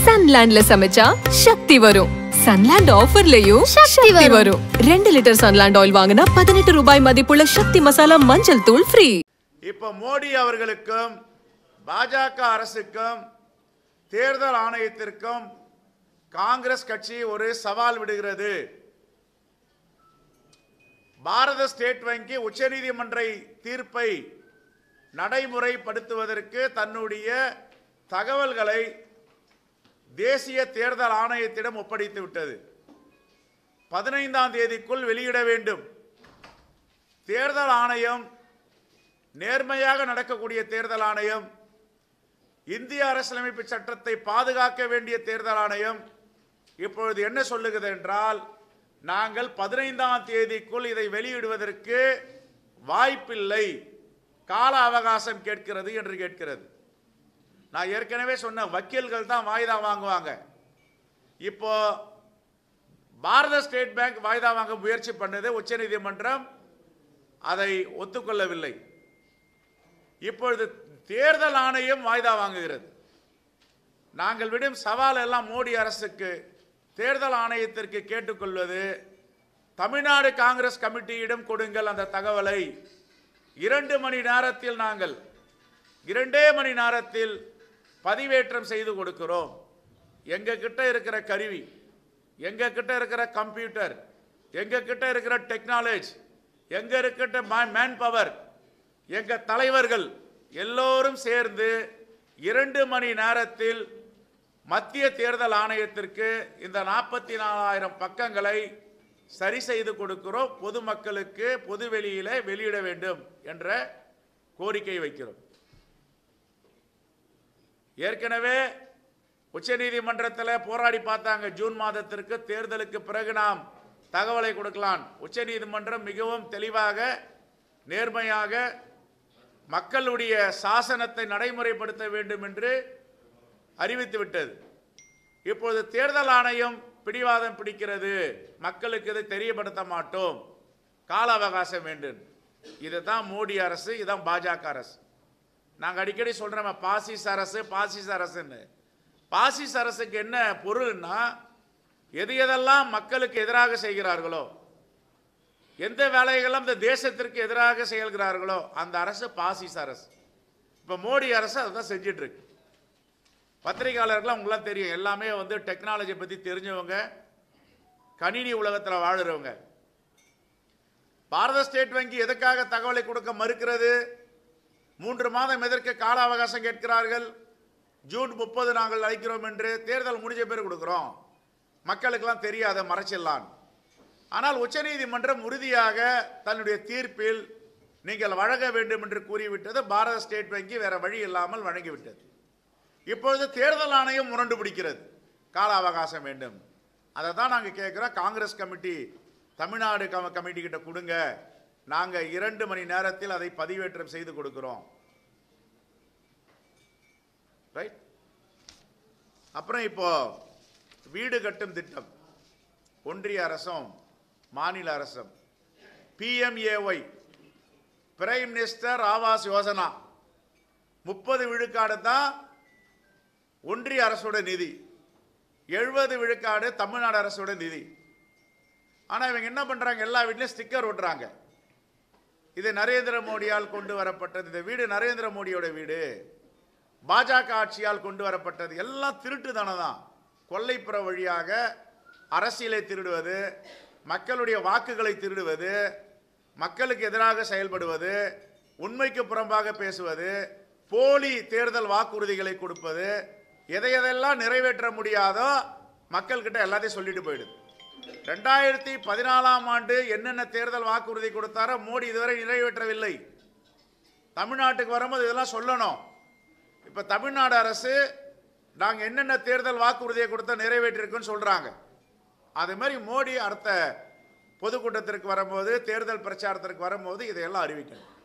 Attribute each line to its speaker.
Speaker 1: சன்லாண்ட்ல சமைச்சா சக்தி வரும் சன்லாண்ட் ஆஃபர்லயும்
Speaker 2: சக்தி
Speaker 1: சக்தி வரும் ரெண்டு லிட்டர் சன்லாண்ட் ஆயில் வாங்கினா பதினெட்டு ரூபாய் மதிப்புள்ள சக்தி மசாலா மஞ்சள் தூள் ஃப்ரீ
Speaker 3: இப்போ மோடி அவர்களுக்கும் பாஜக அரசுக்கும் தேர்தல் ஆணையத்திற்கும் காங்கிரஸ் கட்சி ஒரு சவால் விடுகிறது பாரத ஸ்டேட் வங்கி உச்சநீதிமன்ற தீர்ப்பை நடைமுறைப்படுத்துவதற்கு தன்னுடைய தகவல்களை தேசிய தேர்தல் ஆணையத்திடம் ஒப்படைத்து விட்டது பதினைந்தாம் தேதிக்குள் வெளியிட வேண்டும் தேர்தல் ஆணையம் நேர்மையாக நடக்கக்கூடிய தேர்தல் ஆணையம் இந்திய அரசியலமைப்பு சட்டத்தை பாதுகாக்க வேண்டிய தேர்தல் ஆணையம் இப்பொழுது என்ன சொல்லுகிறது என்றால் நாங்கள் பதினைந்தாம் தேதிக்குள் இதை வெளியிடுவதற்கு வாய்ப்பில்லை கால அவகாசம் கேட்கிறது என்று கேட்கிறது நான் ஏற்கனவே சொன்ன வக்கீல்கள் தான் வாய்தா வாங்குவாங்க இப்போ பாரத ஸ்டேட் பேங்க் வாய்தா வாங்க முயற்சி பண்ணது உச்சநீதிமன்றம் அதை ஒத்துக்கொள்ளவில்லை இப்பொழுது தேர்தல் ஆணையம் வாய்தா வாங்குகிறது நாங்கள் விடும் சவால் எல்லாம் மோடி அரசுக்கு தேர்தல் ஆணையத்திற்கு கேட்டுக்கொள்வது தமிழ்நாடு காங்கிரஸ் கமிட்டியிடம் கொடுங்கள் அந்த தகவலை இரண்டு மணி நேரத்தில் நாங்கள் இரண்டே மணி நேரத்தில் பதிவேற்றம் செய்து கொடுக்கிறோம் எங்க கிட்ட இருக்கிற கருவி எங்க கிட்ட இருக்கிற கம்ப்யூட்டர் எங்க கிட்ட இருக்கிற டெக்னாலஜி எங்க இருக்கிற மேன் பவர் எங்க தலைவர்கள் எல்லோரும் சேர்ந்து இரண்டு மணி நேரத்தில் மத்திய தேர்தல் ஆணையத்திற்கு இந்த நாற்பத்தி நாலாயிரம் பக்கங்களை சரி செய்து கொடுக்கிறோம் பொதுமக்களுக்கு பொதுவெளியில வெளியிட வேண்டும் என்ற கோரிக்கை வைக்கிறோம் ஏற்கனவே உச்சநீதிமன்றத்தில் போராடி பார்த்தாங்க ஜூன் மாதத்திற்கு தேர்தலுக்கு பிறகு நாம் தகவலை கொடுக்கலாம் உச்சநீதிமன்றம் மிகவும் தெளிவாக நேர்மையாக மக்களுடைய சாசனத்தை நடைமுறைப்படுத்த வேண்டும் என்று அறிவித்து விட்டது இப்பொழுது தேர்தல் ஆணையம் பிடிவாதம் பிடிக்கிறது மக்களுக்கு இதை தெரியப்படுத்த மாட்டோம் கால அவகாசம் வேண்டும் இதுதான் மோடி அரசு இதுதான் பாஜக அரசு நாங்கள் அடிக்கடி சொல்கிறோம் பாசிஸ் அரசு பாசிஸ் அரசுன்னு பாசிஸ் அரசுக்கு என்ன பொருள்னா எது எதெல்லாம் மக்களுக்கு எதிராக செய்கிறார்களோ எந்த வேலைகளும் இந்த தேசத்திற்கு எதிராக செயல்கிறார்களோ அந்த அரசு பாசிஸ் அரசு இப்போ மோடி அரசு அதை தான் செஞ்சிட்டு இருக்கு பத்திரிகையாளர்கள்லாம் உங்களாம் தெரியும் எல்லாமே வந்து டெக்னாலஜி பற்றி தெரிஞ்சவங்க கணினி உலகத்தில் வாழுறவங்க பாரத ஸ்டேட் வங்கி எதுக்காக தகவலை கொடுக்க மறுக்கிறது மூன்று மாதம் எதற்கு கால அவகாசம் கேட்கிறார்கள் ஜூன் முப்பது நாங்கள் அழைக்கிறோம் என்று தேர்தல் முடிஞ்ச பேர் கொடுக்குறோம் மக்களுக்கெல்லாம் தெரியாத மறைச்சிடலான் ஆனால் உச்சநீதிமன்றம் உறுதியாக தன்னுடைய தீர்ப்பில் நீங்கள் வழங்க வேண்டும் என்று கூறிவிட்டது பாரத ஸ்டேட் வங்கி வேற வழி இல்லாமல் வழங்கிவிட்டது இப்பொழுது தேர்தல் ஆணையம் முரண்டு பிடிக்கிறது கால அவகாசம் வேண்டும் அதை தான் நாங்கள் கேட்குறோம் காங்கிரஸ் கமிட்டி தமிழ்நாடு கம கமிட்டி கிட்ட கொடுங்க நாங்கள் இரண்டு மணி நேரத்தில் அதை பதிவேற்றம் செய்து கொடுக்கிறோம் ரைட் அப்புறம் இப்போ வீடு கட்டும் திட்டம் ஒன்றிய அரசும் மாநில அரசும் PMAY prime minister Awas Yojana முப்பது விழுக்காடு தான் ஒன்றிய அரசோட நிதி எழுபது விழுக்காடு தமிழ்நாடு அரசோட நிதி ஆனால் இவங்க என்ன பண்ணுறாங்க எல்லா வீட்லையும் ஸ்டிக்கர் ஒட்டுறாங்க இது நரேந்திர மோடியால் கொண்டு வரப்பட்டது இந்த வீடு நரேந்திர மோடியோட வீடு பாஜக ஆட்சியால் கொண்டு வரப்பட்டது எல்லாம் திருட்டுதானே தான் கொல்லைப்புற வழியாக அரசியலை திருடுவது மக்களுடைய வாக்குகளை திருடுவது மக்களுக்கு எதிராக செயல்படுவது உண்மைக்கு புறம்பாக பேசுவது போலி தேர்தல் வாக்குறுதிகளை கொடுப்பது எதை எதெல்லாம் நிறைவேற்ற முடியாதோ மக்கள்கிட்ட எல்லாத்தையும் சொல்லிட்டு போயிடுது ரெண்டாயிரத்தி பதினாலாம் ஆண்டு என்னென்ன தேர்தல் வாக்குறுதி கொடுத்தாரோ மோடி இதுவரை நிறைவேற்றவில்லை தமிழ்நாட்டுக்கு வரும்போது இதெல்லாம் சொல்லணும் இப்போ தமிழ்நாடு அரசு நாங்கள் என்னென்ன தேர்தல் வாக்குறுதியை கொடுத்தா நிறைவேற்றிருக்குன்னு சொல்கிறாங்க அதே மாதிரி மோடி அடுத்த பொதுக்கூட்டத்திற்கு வரும்போது தேர்தல் பிரச்சாரத்திற்கு வரும்போது இதையெல்லாம் அறிவிக்கணும்